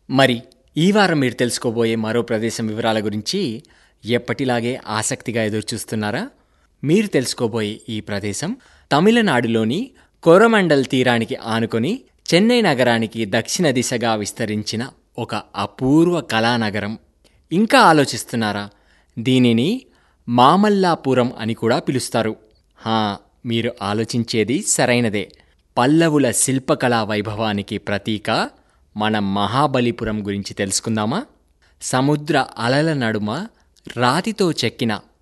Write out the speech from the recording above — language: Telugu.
మరి ఈ వారం మీరు తెలుసుకోబోయే మరో ప్రదేశం వివరాల గురించి ఎప్పటిలాగే ఆసక్తిగా ఎదురుచూస్తున్నారా మీరు తెలుసుకోబోయే ఈ ప్రదేశం తమిళనాడులోని కోరమండల్ తీరానికి ఆనుకొని చెన్నై నగరానికి దక్షిణ దిశగా విస్తరించిన ఒక అపూర్వ కళానగరం ఇంకా ఆలోచిస్తున్నారా దీనిని మామల్లాపురం అని కూడా పిలుస్తారు హా మీరు ఆలోచించేది సరైనదే పల్లవుల శిల్పకళా వైభవానికి ప్రతీక మన మహాబలిపురం గురించి తెలుసుకుందామా సముద్ర అలల నడుమ రాతితో చెక్కిన